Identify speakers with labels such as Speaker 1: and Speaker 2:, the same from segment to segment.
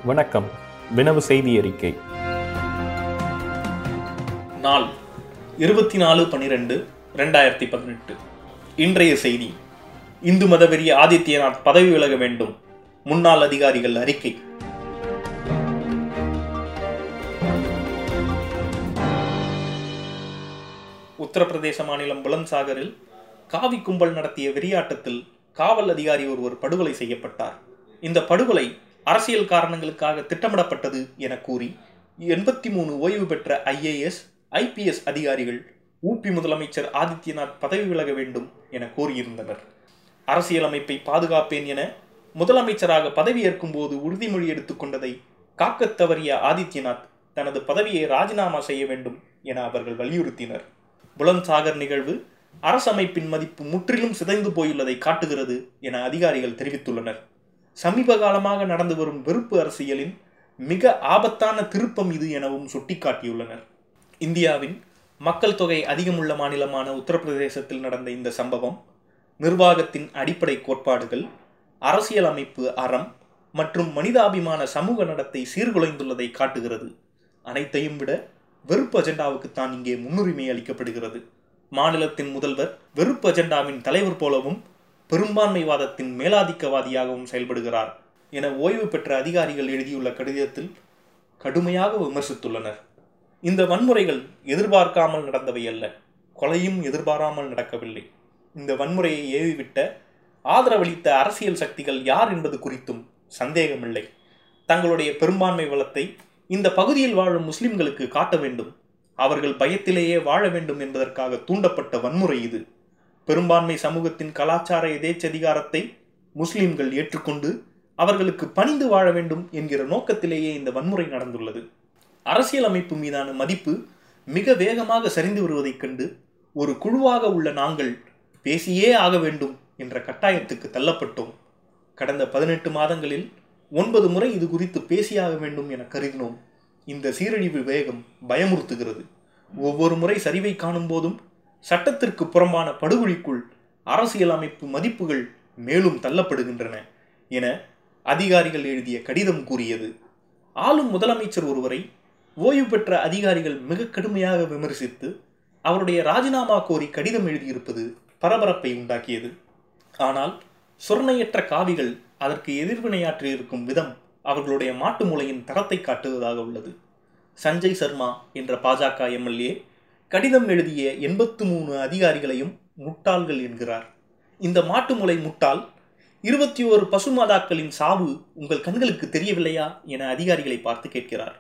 Speaker 1: வணக்கம் வினவு செய்தி அறிக்கை
Speaker 2: நாள் இருபத்தி நாலு பன்னிரெண்டு ரெண்டாயிரத்தி பதினெட்டு இன்றைய செய்தி இந்து மதவெறி ஆதித்யநாத் பதவி விலக வேண்டும் முன்னாள் அதிகாரிகள் அறிக்கை உத்தரப்பிரதேச மாநிலம் புலந்த்சாகரில் காவி கும்பல் நடத்திய வெறியாட்டத்தில் காவல் அதிகாரி ஒருவர் படுகொலை செய்யப்பட்டார் இந்த படுகொலை அரசியல் காரணங்களுக்காக திட்டமிடப்பட்டது என கூறி எண்பத்தி மூணு ஓய்வு பெற்ற ஐஏஎஸ் ஐபிஎஸ் அதிகாரிகள் ஊபி முதலமைச்சர் ஆதித்யநாத் பதவி விலக வேண்டும் என கோரியிருந்தனர் அரசியலமைப்பை பாதுகாப்பேன் என முதலமைச்சராக பதவியேற்கும் போது உறுதிமொழி எடுத்துக்கொண்டதை காக்கத் தவறிய ஆதித்யநாத் தனது பதவியை ராஜினாமா செய்ய வேண்டும் என அவர்கள் வலியுறுத்தினர் புலந்த்சாகர் நிகழ்வு அரசமைப்பின் மதிப்பு முற்றிலும் சிதைந்து போயுள்ளதை காட்டுகிறது என அதிகாரிகள் தெரிவித்துள்ளனர் சமீப காலமாக நடந்து வரும் வெறுப்பு அரசியலின் மிக ஆபத்தான திருப்பம் இது எனவும் சுட்டிக்காட்டியுள்ளனர் இந்தியாவின் மக்கள் தொகை அதிகமுள்ள மாநிலமான உத்தரப்பிரதேசத்தில் நடந்த இந்த சம்பவம் நிர்வாகத்தின் அடிப்படை கோட்பாடுகள் அரசியலமைப்பு அறம் மற்றும் மனிதாபிமான சமூக நடத்தை சீர்குலைந்துள்ளதை காட்டுகிறது அனைத்தையும் விட வெறுப்பு அஜெண்டாவுக்குத்தான் இங்கே முன்னுரிமை அளிக்கப்படுகிறது மாநிலத்தின் முதல்வர் வெறுப்பு அஜெண்டாவின் தலைவர் போலவும் பெரும்பான்மைவாதத்தின் மேலாதிக்கவாதியாகவும் செயல்படுகிறார் என ஓய்வு பெற்ற அதிகாரிகள் எழுதியுள்ள கடிதத்தில் கடுமையாக விமர்சித்துள்ளனர் இந்த வன்முறைகள் எதிர்பார்க்காமல் நடந்தவை அல்ல கொலையும் எதிர்பாராமல் நடக்கவில்லை இந்த வன்முறையை ஏவிவிட்ட ஆதரவளித்த அரசியல் சக்திகள் யார் என்பது குறித்தும் சந்தேகமில்லை தங்களுடைய பெரும்பான்மை வளத்தை இந்த பகுதியில் வாழும் முஸ்லிம்களுக்கு காட்ட வேண்டும் அவர்கள் பயத்திலேயே வாழ வேண்டும் என்பதற்காக தூண்டப்பட்ட வன்முறை இது பெரும்பான்மை சமூகத்தின் கலாச்சார எதேச்சதிகாரத்தை முஸ்லிம்கள் ஏற்றுக்கொண்டு அவர்களுக்கு பணிந்து வாழ வேண்டும் என்கிற நோக்கத்திலேயே இந்த வன்முறை நடந்துள்ளது அரசியலமைப்பு மீதான மதிப்பு மிக வேகமாக சரிந்து வருவதைக் கண்டு ஒரு குழுவாக உள்ள நாங்கள் பேசியே ஆக வேண்டும் என்ற கட்டாயத்துக்கு தள்ளப்பட்டோம் கடந்த பதினெட்டு மாதங்களில் ஒன்பது முறை இது குறித்து பேசியாக வேண்டும் என கருதினோம் இந்த சீரழிவு வேகம் பயமுறுத்துகிறது ஒவ்வொரு முறை சரிவை காணும் போதும் சட்டத்திற்கு புறம்பான படுகொலிக்குள் அரசியல் அமைப்பு மதிப்புகள் மேலும் தள்ளப்படுகின்றன என அதிகாரிகள் எழுதிய கடிதம் கூறியது ஆளும் முதலமைச்சர் ஒருவரை ஓய்வு பெற்ற அதிகாரிகள் மிக கடுமையாக விமர்சித்து அவருடைய ராஜினாமா கோரி கடிதம் எழுதியிருப்பது பரபரப்பை உண்டாக்கியது ஆனால் சொர்ணையற்ற காவிகள் அதற்கு எதிர்வினையாற்றியிருக்கும் விதம் அவர்களுடைய மாட்டு மூளையின் தரத்தை காட்டுவதாக உள்ளது சஞ்சய் சர்மா என்ற பாஜக எம்எல்ஏ கடிதம் எழுதிய எண்பத்து மூணு அதிகாரிகளையும் முட்டாள்கள் என்கிறார் இந்த மாட்டு மூளை முட்டாள் இருபத்தி ஓரு பசுமாதாக்களின் சாவு உங்கள் கண்களுக்கு தெரியவில்லையா என அதிகாரிகளை பார்த்து கேட்கிறார்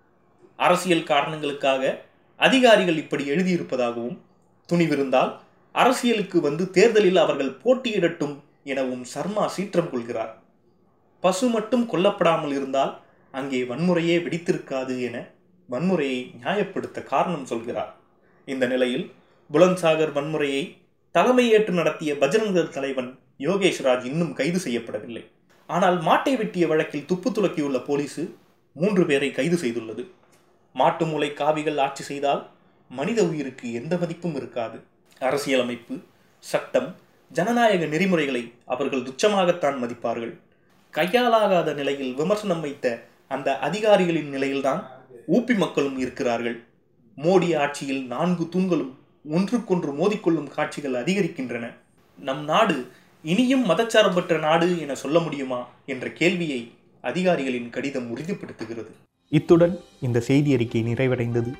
Speaker 2: அரசியல் காரணங்களுக்காக அதிகாரிகள் இப்படி எழுதியிருப்பதாகவும் துணிவிருந்தால் அரசியலுக்கு வந்து தேர்தலில் அவர்கள் போட்டியிடட்டும் எனவும் சர்மா சீற்றம் கொள்கிறார் பசு மட்டும் கொல்லப்படாமல் இருந்தால் அங்கே வன்முறையே வெடித்திருக்காது என வன்முறையை நியாயப்படுத்த காரணம் சொல்கிறார் இந்த நிலையில் புலந்த்சாகர் வன்முறையை தலைமையேற்று நடத்திய பஜரங்கர் தலைவன் யோகேஷ் ராஜ் இன்னும் கைது செய்யப்படவில்லை ஆனால் மாட்டை வெட்டிய வழக்கில் துப்பு துலக்கியுள்ள போலீசு மூன்று பேரை கைது செய்துள்ளது மாட்டு மூளை காவிகள் ஆட்சி செய்தால் மனித உயிருக்கு எந்த மதிப்பும் இருக்காது அரசியலமைப்பு சட்டம் ஜனநாயக நெறிமுறைகளை அவர்கள் துச்சமாகத்தான் மதிப்பார்கள் கையாலாகாத நிலையில் விமர்சனம் வைத்த அந்த அதிகாரிகளின் நிலையில்தான் ஊப்பி மக்களும் இருக்கிறார்கள் மோடி ஆட்சியில் நான்கு தூண்களும் ஒன்றுக்கொன்று மோதிக்கொள்ளும் காட்சிகள் அதிகரிக்கின்றன நம் நாடு இனியும் மதச்சார்பற்ற நாடு என சொல்ல முடியுமா என்ற கேள்வியை அதிகாரிகளின் கடிதம் உறுதிப்படுத்துகிறது
Speaker 1: இத்துடன் இந்த செய்தி அறிக்கை நிறைவடைந்தது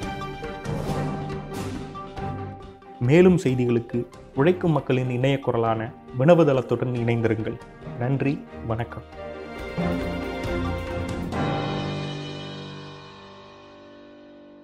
Speaker 1: மேலும் செய்திகளுக்கு உழைக்கும் மக்களின் இணைய குரலான வினவுதளத்துடன் இணைந்திருங்கள் நன்றி வணக்கம்